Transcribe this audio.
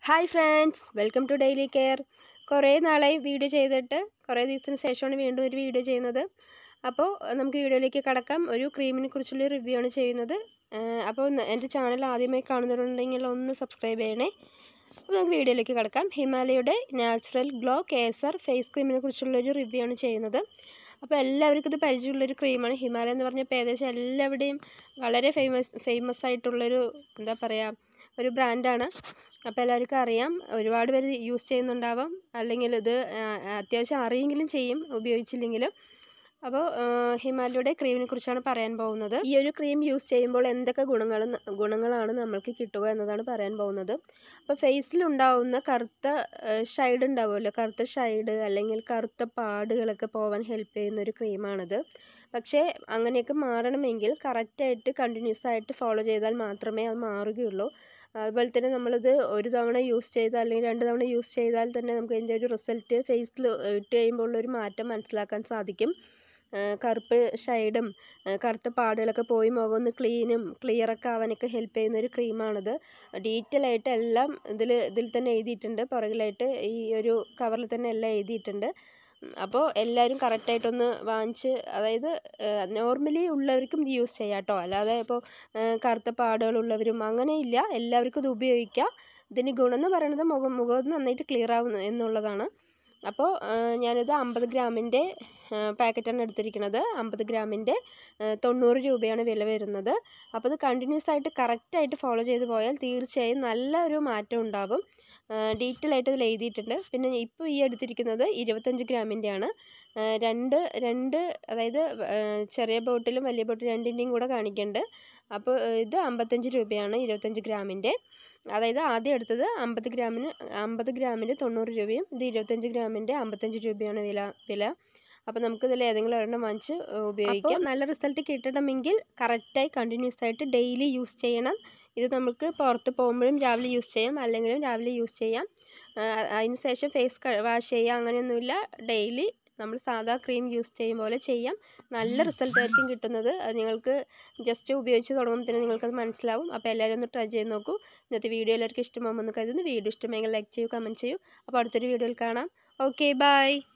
hi friends welcome to daily care കുറേ നാളായി video ചെയ്തിട്ട് കുറേ ദിവസത്തിന് ശേഷമാണ് വീണ്ടും ഒരു വീഡിയോ ചെയ്യുന്നത് അപ്പോൾ നമുക്ക് വീഡിയോയിലേക്ക് കടക്കാം ഒരു ക്രീമിനെ കുറിച്ചുള്ള റിവ്യൂ ആണ് ചെയ്യുന്നത് ഏഹ് അപ്പോൾ ന- എൻ്റെ ചാനൽ ആദ്യമായി കാണുന്നവരുണ്ടെങ്കിൽ ഒന്ന് സബ്സ്ക്രൈബ് ചെയ്യണേ അപ്പോൾ നമുക്ക് വീഡിയോയിലേക്ക് കടക്കാം ഹിമാലയയുടെ നാച്ചുറൽ ഗ്ലോ കേസർ ഫേസ് ക്രീമിനെ കുറിച്ചുള്ളൊരു റിവ്യൂ ആണ് ചെയ്യുന്നത് അപ്പോൾ എല്ലാവർക്കും ഇത് പരിചയമുള്ളൊരു ക്രീമാണ് ഹിമാലയ എന്ന് പറഞ്ഞപ്പോൾ ഏകദേശം എല്ലാവിടെയും വളരെ ഫേമസ് ഫേമസ് ആയിട്ടുള്ളൊരു എന്താ പറയുക ഒരു ബ്രാൻഡാണ് അപ്പോൾ എല്ലാവർക്കും അറിയാം ഒരുപാട് പേര് യൂസ് ചെയ്യുന്നുണ്ടാവാം അല്ലെങ്കിൽ ഇത് ആ, അത്യാവശ്യം അറിയെങ്കിലും ചെയ്യും ഉപയോഗിച്ചില്ലെങ്കിലും അപ്പോൾ ഹിമാലയയുടെ ക്രീമിനെ കുറിച്ചാണ് പറയാൻ പോകുന്നത് ഈ ഒരു ക്രീം യൂസ് ചെയ്യുമ്പോൾ എന്തൊക്കെ ഗുണങ്ങൾ ഗുണങ്ങളാണ് നമ്മൾക്ക് കിട്ടുക എന്നതാണ് പറയാൻ പോകുന്നത് അപ്പോൾ ഫേസിൽ ഉണ്ടാവുന്ന കറുത്ത ഷൈഡ് ഉണ്ടാവുമല്ലോ കറുത്ത ഷൈഡ് അല്ലെങ്കിൽ കറുത്ത പാടുകളൊക്കെ പോവാൻ ഹെൽപ്പ് ചെയ്യുന്ന ഒരു ക്രീമാണിത് പക്ഷേ അങ്ങനെയൊക്കെ മാറണമെങ്കിൽ കറക്റ്റായിട്ട് കണ്ടിന്യൂസ് ആയിട്ട് ഫോളോ ചെയ്താൽ മാത്രമേ അത് മാറുകയുള്ളൂ അതുപോലെ തന്നെ നമ്മളിത് ഒരു തവണ യൂസ് ചെയ്താൽ അല്ലെങ്കിൽ രണ്ട് തവണ യൂസ് ചെയ്താൽ തന്നെ നമുക്ക് ഇതിൻ്റെ ഒരു റിസൾട്ട് ഫേസിൽ ഇട്ട് കഴിയുമ്പോൾ ഉള്ളൊരു മാറ്റം മനസ്സിലാക്കാൻ സാധിക്കും ആ, കറുപ്പ് ഷൈഡും കറുത്ത പാടുകളൊക്കെ പോയി മുഖം ഒന്ന് ക്ലീനും ക്ലിയറൊക്കെ ആവാനൊക്കെ ഹെൽപ്പ് ചെയ്യുന്ന ഒരു ക്രീമാണിത് ഡീറ്റെയിൽ ആയിട്ട് എല്ലാം ഇതിൽ ഇതിൽ തന്നെ എഴുതിയിട്ടുണ്ട് പുറകിലായിട്ട് ഈ ഒരു കവറിൽ തന്നെ എല്ലാം എഴുതിയിട്ടുണ്ട് അപ്പോൾ എല്ലാവരും കറക്റ്റായിട്ടൊന്ന് വാങ്ങിച്ച് അതായത് നോർമലി ഉള്ളവർക്കും ഇത് യൂസ് ചെയ്യാം കേട്ടോ അല്ലാതെ ഇപ്പോൾ കറുത്ത പാടുകളുള്ളവരും അങ്ങനെയില്ല എല്ലാവർക്കും ഇത് ഉപയോഗിക്കാം ഇതിന് ഗുണം എന്ന് പറയുന്നത് മുഖം മുഖം നന്നായിട്ട് ക്ലിയർ ആവും എന്നുള്ളതാണ് അപ്പോൾ ഞാനിത് അമ്പത് ഗ്രാമിൻ്റെ പാക്കറ്റാണ് എടുത്തിരിക്കുന്നത് അമ്പത് ഗ്രാമിൻ്റെ തൊണ്ണൂറ് രൂപയാണ് വില വരുന്നത് അപ്പോൾ ഇത് കണ്ടിന്യൂസ് ആയിട്ട് കറക്റ്റായിട്ട് ഫോളോ ചെയ്ത് പോയാൽ തീർച്ചയായും നല്ല ഒരു മാറ്റം ഉണ്ടാവും ഡീറ്റെയിൽ ആയിട്ട് ഇതിൽ എഴുതിയിട്ടുണ്ട് പിന്നെ ഇപ്പോൾ ഈ എടുത്തിരിക്കുന്നത് ഇരുപത്തഞ്ച് ഗ്രാമിൻ്റെയാണ് രണ്ട് രണ്ട് അതായത് ചെറിയ ബോട്ടിലും വലിയ ബോട്ടിലും രണ്ടിൻ്റെയും കൂടെ കാണിക്കുന്നുണ്ട് അപ്പോൾ ഇത് അമ്പത്തഞ്ച് രൂപയാണ് ഇരുപത്തഞ്ച് ഗ്രാമിൻ്റെ അതായത് ആദ്യം എടുത്തത് അമ്പത് ഗ്രാമിന് അമ്പത് ഗ്രാമിന് തൊണ്ണൂറ് രൂപയും ഇത് ഇരുപത്തഞ്ച് ഗ്രാമിൻ്റെ അമ്പത്തഞ്ച് രൂപയാണ് വില വില അപ്പോൾ നമുക്കിതിൽ ഏതെങ്കിലും ഒരെണ്ണം വാങ്ങിച്ച് ഉപയോഗിക്കാം നല്ല റിസൾട്ട് കിട്ടണമെങ്കിൽ കറക്റ്റായി കണ്ടിന്യൂസ് ആയിട്ട് ഡെയിലി യൂസ് ചെയ്യണം ഇത് നമുക്ക് പുറത്ത് പോകുമ്പോഴും രാവിലെ യൂസ് ചെയ്യാം അല്ലെങ്കിലും രാവിലെ യൂസ് ചെയ്യാം അതിന് ശേഷം ഫേസ് വാഷ് ചെയ്യാം അങ്ങനെയൊന്നുമില്ല ഡെയിലി നമ്മൾ സാധാ ക്രീം യൂസ് ചെയ്യും പോലെ ചെയ്യാം നല്ല റിസൾട്ട് ആയിരിക്കും കിട്ടുന്നത് അത് നിങ്ങൾക്ക് ജസ്റ്റ് ഉപയോഗിച്ച് തുടങ്ങുമ്പോൾ തന്നെ നിങ്ങൾക്കത് മനസ്സിലാവും അപ്പോൾ എല്ലാവരും ഒന്ന് ട്രൈ ചെയ്ത് നോക്കൂ ഇന്നത്തെ വീഡിയോ എല്ലാവർക്കും ഇഷ്ടമാകുമെന്ന് കരുതുന്നു വീഡിയോ ഇഷ്ടമെങ്കിൽ ലൈക്ക് ചെയ്യൂ കമൻറ്റ് ചെയ്യൂ അപ്പോൾ അടുത്തൊരു വീഡിയോയിൽ കാണാം ഓക്കെ ബൈ